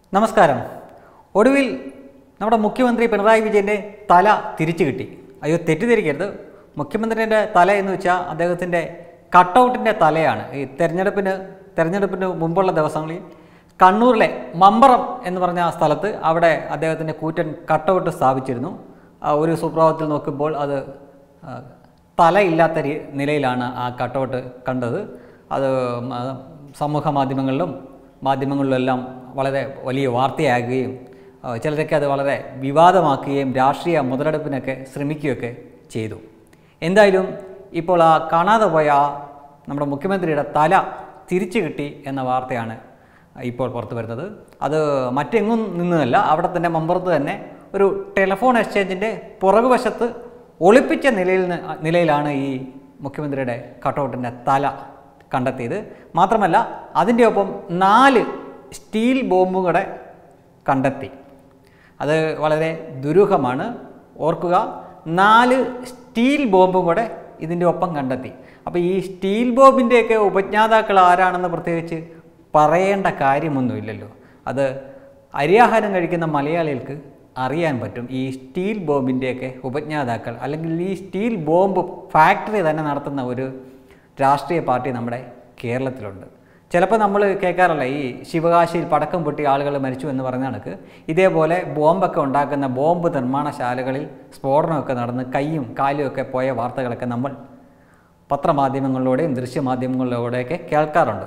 നമസ്കാരം ഒടുവിൽ നമ്മുടെ മുഖ്യമന്ത്രി പിണറായി വിജയൻ്റെ തല തിരിച്ചു കിട്ടി അയ്യോ തെറ്റിദ്ധരിക്കരുത് മുഖ്യമന്ത്രിൻ്റെ തല എന്ന് വെച്ചാൽ അദ്ദേഹത്തിൻ്റെ കട്ടൗട്ടിൻ്റെ തലയാണ് ഈ തെരഞ്ഞെടുപ്പിന് തെരഞ്ഞെടുപ്പിന് മുമ്പുള്ള ദിവസങ്ങളിൽ കണ്ണൂരിലെ മമ്പറം എന്ന് പറഞ്ഞ ആ സ്ഥലത്ത് അവിടെ അദ്ദേഹത്തിൻ്റെ കൂറ്റൻ കട്ടൗട്ട് സ്ഥാപിച്ചിരുന്നു ആ ഒരു സുപ്രഭാതത്തിൽ നോക്കുമ്പോൾ അത് ആ, തലയില്ലാത്ത രീ- നിലയിലാണ് ആ കട്ടൗട്ട് കണ്ടത് അത് മ- സമൂഹ മാധ്യമങ്ങളിലും മാധ്യമങ്ങളിലെല്ലാം വളരെ വലിയ വാർത്തയാകുകയും ആ, ചിലരൊക്കെ അത് വളരെ വിവാദമാക്കുകയും രാഷ്ട്രീയ മുതലെടുപ്പിനൊക്കെ ശ്രമിക്കുകയൊക്കെ ചെയ്തു എന്തായാലും ഇപ്പോൾ ആ കാണാതെ പോയ ആ നമ്മുടെ മുഖ്യമന്ത്രിയുടെ തല തിരിച്ചു കിട്ടി എന്ന വാർത്തയാണ് ഇപ്പോൾ പുറത്തു വരുന്നത് അത് മറ്റെങ്ങും നിന്നതല്ല അവിടെ തന്നെ മമ്പുറത്ത് തന്നെ ഒരു ടെലിഫോൺ എക്സ്ചേഞ്ചിൻ്റെ പുറകുവശത്ത് ഒളിപ്പിച്ച നിലയിൽ നി- നിലയിലാണ് ഈ മുഖ്യമന്ത്രിയുടെ കട്ടൗട്ടിൻ്റെ തല കണ്ടെത്തിയത് മാത്രമല്ല അതിൻ്റെ ഒപ്പം നാല് സ്റ്റീൽ ബോംബും കൂടെ കണ്ടെത്തി അത് വളരെ ദുരൂഹമാണ് ഓർക്കുക നാല് സ്റ്റീൽ ബോംബും കൂടെ ഇതിൻ്റെ ഒപ്പം കണ്ടെത്തി അപ്പോൾ ഈ സ്റ്റീൽ ബോംബിൻ്റെയൊക്കെ ഉപജ്ഞാതാക്കൾ ആരാണെന്ന് പ്രത്യേകിച്ച് പറയേണ്ട കാര്യമൊന്നുമില്ലല്ലോ അത് അരിയാഹാരം കഴിക്കുന്ന മലയാളികൾക്ക് അറിയാൻ പറ്റും ഈ സ്റ്റീൽ ബോംബിൻ്റെയൊക്കെ ഉപജ്ഞാതാക്കൾ അല്ലെങ്കിൽ ഈ സ്റ്റീൽ ബോംബ് ഫാക്ടറി തന്നെ നടത്തുന്ന ഒരു രാഷ്ട്രീയ പാർട്ടി നമ്മുടെ കേരളത്തിലുണ്ട് ചിലപ്പോൾ നമ്മൾ കേൾക്കാറില്ല ഈ ശിവകാശിയിൽ പടക്കം പൊട്ടി ആളുകൾ മരിച്ചു എന്ന് പറഞ്ഞ കണക്ക് ഇതേപോലെ ബോംബൊക്കെ ഉണ്ടാക്കുന്ന ബോംബ് നിർമ്മാണശാലകളിൽ സ്ഫോടനമൊക്കെ നടന്ന് കൈയും കാലും ഒക്കെ പോയ വാർത്തകളൊക്കെ നമ്മൾ പത്രമാധ്യമങ്ങളിലൂടെയും ദൃശ്യമാധ്യമങ്ങളിലൂടെയൊക്കെ കേൾക്കാറുണ്ട്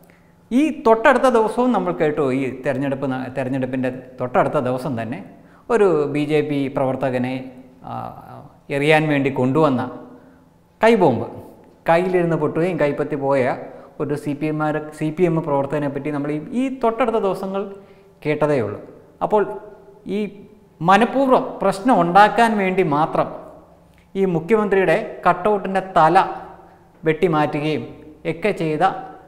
ഈ തൊട്ടടുത്ത ദിവസവും നമ്മൾ കേട്ടു ഈ തെരഞ്ഞെടുപ്പ് ന- തെരഞ്ഞെടുപ്പിൻ്റെ തൊട്ടടുത്ത ദിവസം തന്നെ ഒരു ബി ജെ പി പ്രവർത്തകനെ ആ, എറിയാൻ വേണ്ടി കൊണ്ടുവന്ന കൈബോംബ് കയ്യിലിരുന്ന് പൊട്ടുകയും കൈപ്പത്തി പോയ ഒരു സി പി എമ്മാർ സി പി എം പ്രവർത്തകനെ പറ്റി നമ്മൾ ഈ ഈ തൊട്ടടുത്ത ദിവസങ്ങൾ കേട്ടതേ ഉള്ളൂ അപ്പോൾ ഈ മനഃപൂർവ്വം പ്രശ്നം ഉണ്ടാക്കാൻ വേണ്ടി മാത്രം ഈ മുഖ്യമന്ത്രിയുടെ കട്ടൗട്ടിൻ്റെ തല വെട്ടിമാറ്റുകയും ഒക്കെ ചെയ്ത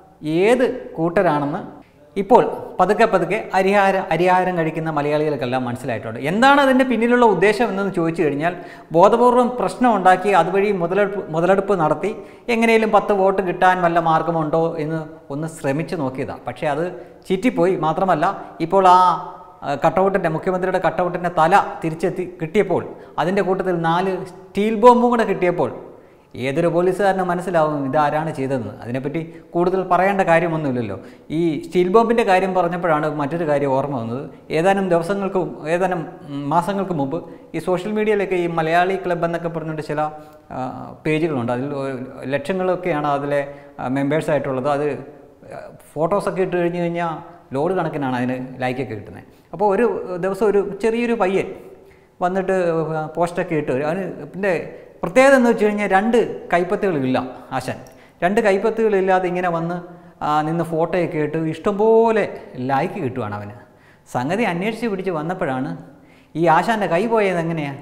ഏത് കൂട്ടരാണെന്ന് ഇപ്പോൾ പതുക്കെ പതുക്കെ അരിഹാര അരിഹാരം കഴിക്കുന്ന മലയാളികൾക്കെല്ലാം മനസ്സിലായിട്ടുണ്ട് എന്താണ് അതിൻ്റെ പിന്നിലുള്ള ഉദ്ദേശം എന്നെന്ന് ചോദിച്ചു കഴിഞ്ഞാൽ ബോധപൂർവം പ്രശ്നം ഉണ്ടാക്കി അതുവഴി മുതലെടുപ്പ് മുതലെടുപ്പ് നടത്തി എങ്ങനെയും പത്ത് വോട്ട് കിട്ടാൻ വല്ല മാർഗമുണ്ടോ എന്ന് ഒന്ന് ശ്രമിച്ചു നോക്കിയതാണ് പക്ഷേ അത് ചീറ്റിപ്പോയി മാത്രമല്ല ഇപ്പോൾ ആ കട്ടൗട്ടിൻ്റെ മുഖ്യമന്ത്രിയുടെ കട്ടൗട്ടിൻ്റെ തല തിരിച്ചെത്തി കിട്ടിയപ്പോൾ അതിൻ്റെ കൂട്ടത്തിൽ നാല് സ്റ്റീൽ ബോംബും കൂടെ കിട്ടിയപ്പോൾ ഏതൊരു പോലീസുകാരനും മനസ്സിലാവും ഇതാരാണ് ചെയ്തതെന്ന് അതിനെപ്പറ്റി കൂടുതൽ പറയേണ്ട കാര്യമൊന്നുമില്ലല്ലോ ഈ സ്റ്റീൽ ബോംബിൻ്റെ കാര്യം പറഞ്ഞപ്പോഴാണ് മറ്റൊരു കാര്യം ഓർമ്മ വന്നത് ഏതാനും ദിവസങ്ങൾക്ക് മു- ഏതാനും ഉം, മാസങ്ങൾക്ക് മുമ്പ് ഈ സോഷ്യൽ മീഡിയയിലൊക്കെ ഈ മലയാളി ക്ലബ്ബ് എന്നൊക്കെ പറഞ്ഞുകൊണ്ട് ചില ആ, പേജുകളുണ്ട് അതിൽ ഒരു ലക്ഷങ്ങളൊക്കെയാണ് അതിലെ മെമ്പേഴ്സ് ആയിട്ടുള്ളത് അത് ഫോട്ടോസൊക്കെ ഇട്ട് കഴിഞ്ഞ് കഴിഞ്ഞാൽ ലോഡ് കണക്കിനാണ് അതിന് ലൈക്കൊക്കെ കിട്ടുന്നത് അപ്പോൾ ഒരു ദിവസം ഒരു ചെറിയൊരു പയ്യൻ വന്നിട്ട് പോസ്റ്റൊക്കെ ഇട്ട് വരും. അതിന് പിന്നെ പ്രത്യേകത എന്ന് വെച്ച് കഴിഞ്ഞാൽ രണ്ട് കൈപ്പത്തുകളില്ല ആശാൻ രണ്ട് കൈപ്പത്തുകളില്ലാതെ ഇങ്ങനെ വന്ന് ആ, നിന്ന് ഫോട്ടോയൊക്കെ ഇട്ട് ഇഷ്ടംപോലെ ലൈക്ക് കിട്ടുവാണ് അവന് സംഗതി അന്വേഷിച്ച് പിടിച്ച് വന്നപ്പോഴാണ് ഈ ആശാൻ്റെ കൈ പോയത് എങ്ങനെയാണ്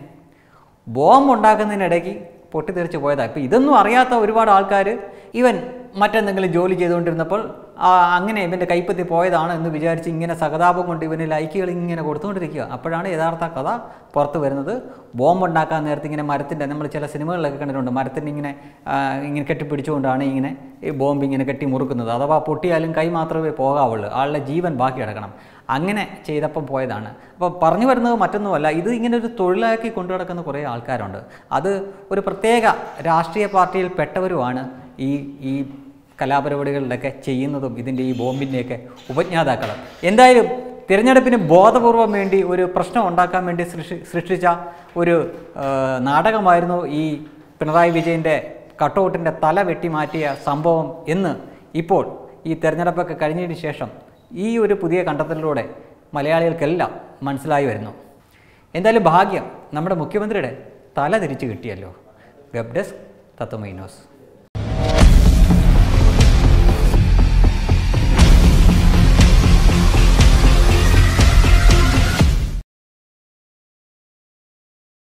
ബോംബ് ഉണ്ടാക്കുന്നതിനിടയ്ക്ക് പൊട്ടിത്തെറിച്ച് പോയതാണ് ഇപ്പോൾ ഇതൊന്നും അറിയാത്ത ഒരുപാട് ആൾക്കാർ ഇവൻ മറ്റെന്തെങ്കിലും ജോലി ചെയ്തുകൊണ്ടിരുന്നപ്പോൾ ആ, അങ്ങനെ ഇവൻ്റെ കൈപ്പത്തി പോയതാണ് എന്ന് വിചാരിച്ച് ഇങ്ങനെ സഹതാപം കൊണ്ട് ഇവന് ലൈക്കുകൾ ഇങ്ങനെ കൊടുത്തുകൊണ്ടിരിക്കുക അപ്പോഴാണ് യഥാർത്ഥ കഥ പുറത്ത് വരുന്നത് ബോംബ് ഉണ്ടാക്കാൻ നേരത്തെ ഇങ്ങനെ മരത്തിൻ്റെ നമ്മൾ ചില സിനിമകളിലൊക്കെ കണ്ടിട്ടുണ്ട് മരത്തിൻ്റെ ഇങ്ങനെ ആ, ഇങ്ങനെ കെട്ടിപ്പിടിച്ചുകൊണ്ടാണ് ഇങ്ങനെ ഈ ബോംബ് ഇങ്ങനെ കെട്ടി മുറുക്കുന്നത് അഥവാ പൊട്ടിയാലും കൈ മാത്രമേ പോകാവുള്ളൂ ആളുടെ ജീവൻ ബാക്കി കിടക്കണം അങ്ങനെ ചെയ്തപ്പം പോയതാണ് അപ്പോൾ പറഞ്ഞു വരുന്നത് മറ്റൊന്നുമല്ല ഇത് ഇങ്ങനെ ഒരു തൊഴിലാക്കി കൊണ്ടു നടക്കുന്ന കുറേ ആൾക്കാരുണ്ട് അത് ഒരു പ്രത്യേക രാഷ്ട്രീയ പാർട്ടിയിൽ പെട്ടവരുമാണ് ഈ ഈ കലാപരിപാടികളിലൊക്കെ ചെയ്യുന്നതും ഇതിൻ്റെ ഈ ബോംബിൻ്റെയൊക്കെ ഉപജ്ഞാതാക്കൾ എന്തായാലും തിരഞ്ഞെടുപ്പിന് ബോധപൂർവം വേണ്ടി ഒരു പ്രശ്നം ഉണ്ടാക്കാൻ വേണ്ടി സൃഷ്ടി സൃഷ്ടിച്ച ഒരു ആ, നാടകമായിരുന്നു ഈ പിണറായി വിജയൻ്റെ കട്ടൗട്ടിൻ്റെ തല വെട്ടിമാറ്റിയ സംഭവം എന്ന് ഇപ്പോൾ ഈ തിരഞ്ഞെടുപ്പൊക്കെ കഴിഞ്ഞതിന് ശേഷം ഈ ഒരു പുതിയ കണ്ടെത്തലിലൂടെ മലയാളികൾക്കെല്ലാം മനസ്സിലായി വരുന്നു എന്തായാലും ഭാഗ്യം നമ്മുടെ മുഖ്യമന്ത്രിയുടെ തല തിരിച്ചു കിട്ടിയല്ലോ വെബ് ഡെസ്ക് തത്വമൈ ന്യൂസ്